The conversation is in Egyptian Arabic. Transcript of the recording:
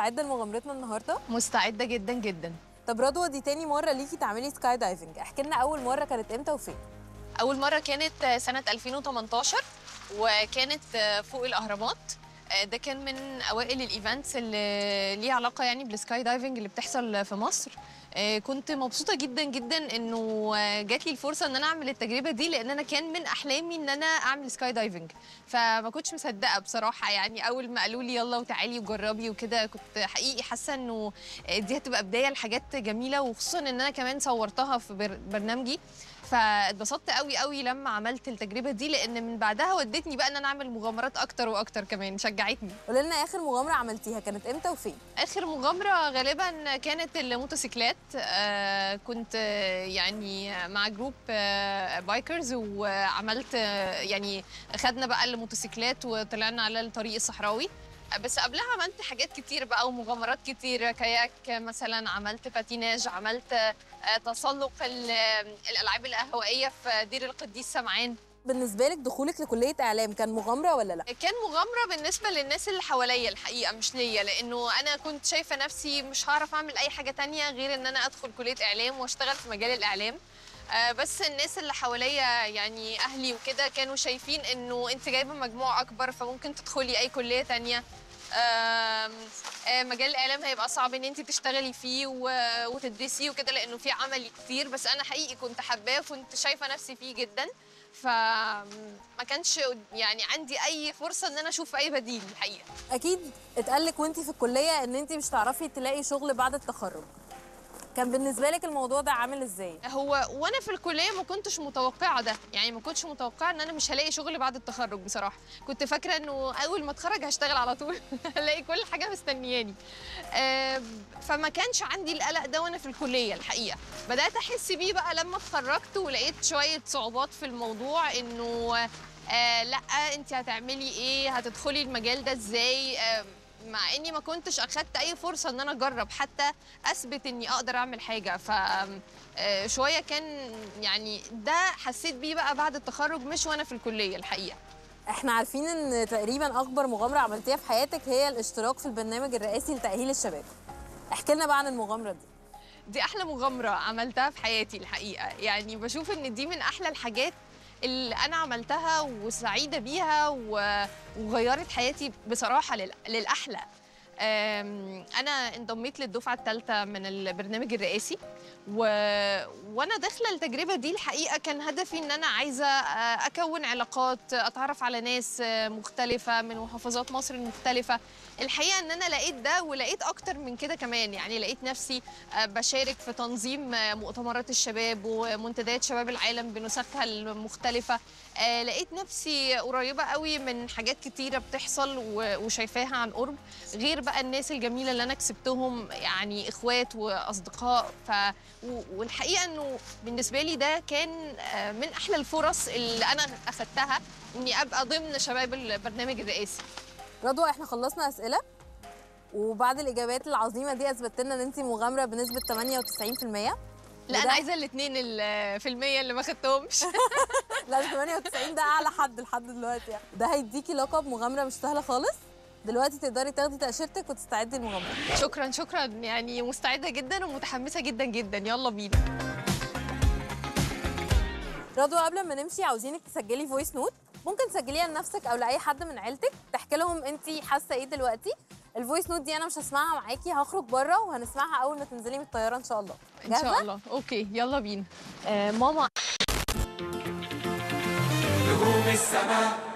مستعده لمغامرتنا النهارده مستعده جدا جدا طب رضوى دي تاني مره ليكي تعملي سكاي دايفنج احكي لنا اول مره كانت امتى وفين اول مره كانت سنه 2018 وكانت فوق الاهرامات ده كان من اوائل الايفنتس اللي ليها علاقه يعني بالسكاي دايفنج اللي بتحصل في مصر كنت مبسوطه جدا جدا انه جات لي الفرصه ان انا اعمل التجربه دي لان انا كان من احلامي ان انا اعمل سكاي دايفنج فما كنتش مصدقه بصراحه يعني اول ما قالوا لي يلا وتعالي وجربي وكده كنت حقيقي حاسه انه دي هتبقى بدايه لحاجات جميله وخصوصا ان انا كمان صورتها في برنامجي فاتبسطت قوي قوي لما عملت التجربه دي لان من بعدها ودتني بقى ان انا اعمل مغامرات اكتر واكتر كمان شجعتني قولي لنا اخر مغامره عملتيها كانت امتى وفين اخر مغامره غالبا كانت الموتوسيكلات آه كنت يعني مع جروب آه بايكرز وعملت آه يعني خدنا بقى الموتوسيكلات وطلعنا على الطريق الصحراوي بس قبلها عملت حاجات كتير بقى ومغامرات كتير كاياك مثلا عملت باتيناج عملت تسلق الالعاب الهوائيه في دير القديس سمعان بالنسبه لك دخولك لكليه اعلام كان مغامره ولا لا كان مغامره بالنسبه للناس اللي حواليا الحقيقه مش ليا لانه انا كنت شايفه نفسي مش هعرف اعمل اي حاجه تانية غير ان انا ادخل كليه اعلام واشتغل في مجال الاعلام بس الناس اللي حواليا يعني اهلي وكده كانوا شايفين انه انت جايبه مجموع اكبر فممكن تدخلي اي كليه تانية مجال الاعلام هيبقى صعب ان انت تشتغلي فيه وتدرسيه وكده لانه في عملي كتير بس انا حقيقي كنت حباه وكنت شايفه نفسي فيه جدا فما كانش يعني عندي اي فرصه ان انا اشوف اي بديل الحقيقه اكيد اتقال لك وانت في الكليه ان انت مش هتعرفي تلاقي شغل بعد التخرج كان بالنسبه لك الموضوع ده عامل ازاي هو وانا في الكليه ما كنتش متوقعه ده يعني ما كنتش متوقعه ان انا مش هلاقي شغل بعد التخرج بصراحه كنت فاكره انه اول ما اتخرج هشتغل على طول هلاقي كل حاجه مستنياني أه فما كانش عندي القلق ده وانا في الكليه الحقيقه بدات احس بيه بقى لما اتخرجت ولقيت شويه صعوبات في الموضوع انه آه لا انت هتعملي ايه هتدخلي المجال ده ازاي آه مع اني ما كنتش اخدت اي فرصه ان انا اجرب حتى اثبت اني اقدر اعمل حاجه ف شويه كان يعني ده حسيت بيه بقى بعد التخرج مش وانا في الكليه الحقيقه احنا عارفين ان تقريبا اكبر مغامره عملتيها في حياتك هي الاشتراك في البرنامج الرئاسي لتاهيل الشباب احكي لنا بقى عن المغامره دي دي احلى مغامره عملتها في حياتي الحقيقه يعني بشوف ان دي من احلى الحاجات اللي انا عملتها وسعيده بيها وغيرت حياتي بصراحه للاحلى انا انضميت للدفعه الثالثه من البرنامج الرئاسي و... وانا داخله التجربه دي الحقيقه كان هدفي ان انا عايزه اكون علاقات اتعرف على ناس مختلفه من محافظات مصر المختلفه الحقيقه ان انا لقيت ده ولقيت اكتر من كده كمان يعني لقيت نفسي بشارك في تنظيم مؤتمرات الشباب ومنتديات شباب العالم بنسخها المختلفه لقيت نفسي قريبه قوي من حاجات كتيره بتحصل وشايفاها عن قرب غير بقى الناس الجميله اللي انا كسبتهم يعني اخوات واصدقاء ف والحقيقه انه بالنسبه لي ده كان من احلى الفرص اللي انا اخدتها اني ابقى ضمن شباب البرنامج الرئاسي رضوى احنا خلصنا اسئله وبعد الاجابات العظيمه دي اثبتت لنا ان انت مغامره بنسبه 98% لا انا عايزه الاثنين في المية اللي ما خدتهمش لا 98 ده اعلى حد لحد دلوقتي يعني. ده هيديكي لقب مغامره مش سهله خالص دلوقتي تقدري تاخدي تاشيرتك وتستعدي للمغامره شكرا شكرا يعني مستعده جدا ومتحمسه جدا جدا يلا بينا رضوى قبل ما نمشي عاوزينك تسجلي فويس نوت ممكن تسجليها لنفسك او لاي حد من عيلتك تحكي لهم انت حاسه ايه دلوقتي الفويس نوت دي انا مش هسمعها معاكي هخرج بره وهنسمعها اول ما تنزلي من الطياره ان شاء الله ان شاء الله اوكي يلا بينا آه ماما نجوم السماء